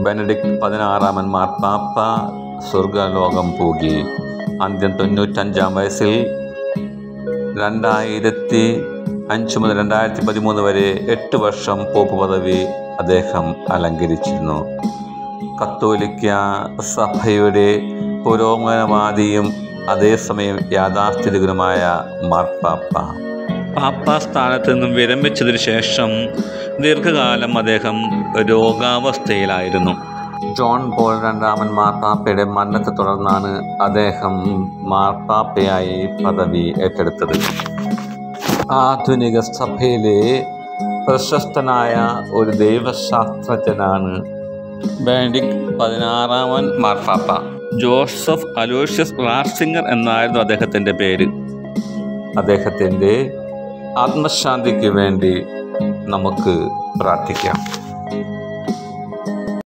Benedict പതിനാറാമൻ മാർപ്പാപ്പ സ്വർഗലോകം പൂകി അന്ത്യം തൊണ്ണൂറ്റഞ്ചാം വയസ്സിൽ രണ്ടായിരത്തി അഞ്ച് മുതൽ രണ്ടായിരത്തി പതിമൂന്ന് വരെ എട്ട് വർഷം പോപ്പ് പദവി അദ്ദേഹം അലങ്കരിച്ചിരുന്നു കത്തോലിക്ക സഭയുടെ പുരോഗമനവാദിയും അതേസമയം യാഥാസ്ഥിതികനുമായ മാർപ്പാപ്പ പാപ്പ സ്ഥാനത്ത് നിന്നും വിരമിച്ചതിന് ശേഷം ദീർഘകാലം അദ്ദേഹം രോഗാവസ്ഥയിലായിരുന്നു ജോൺ പോൾ രണ്ടാമൻ മാർപ്പാപ്പയുടെ മരണത്തെ തുടർന്നാണ് അദ്ദേഹം മാർപ്പാപ്പയായി പദവി ഏറ്റെടുത്തത് ആധുനിക സഭയിലെ പ്രശസ്തനായ ഒരു ദൈവശാസ്ത്രജ്ഞനാണ് ബെനഡിക്ട് പതിനാറാമൻ മാർപ്പാപ്പ ജോസഫ് അലോഷ്യസ് റാർസിംഗർ എന്നായിരുന്നു അദ്ദേഹത്തിൻ്റെ പേര് അദ്ദേഹത്തിൻ്റെ ആത്മശാന്തിക്ക് വേണ്ടി നമുക്ക് പ്രാർത്ഥിക്കാം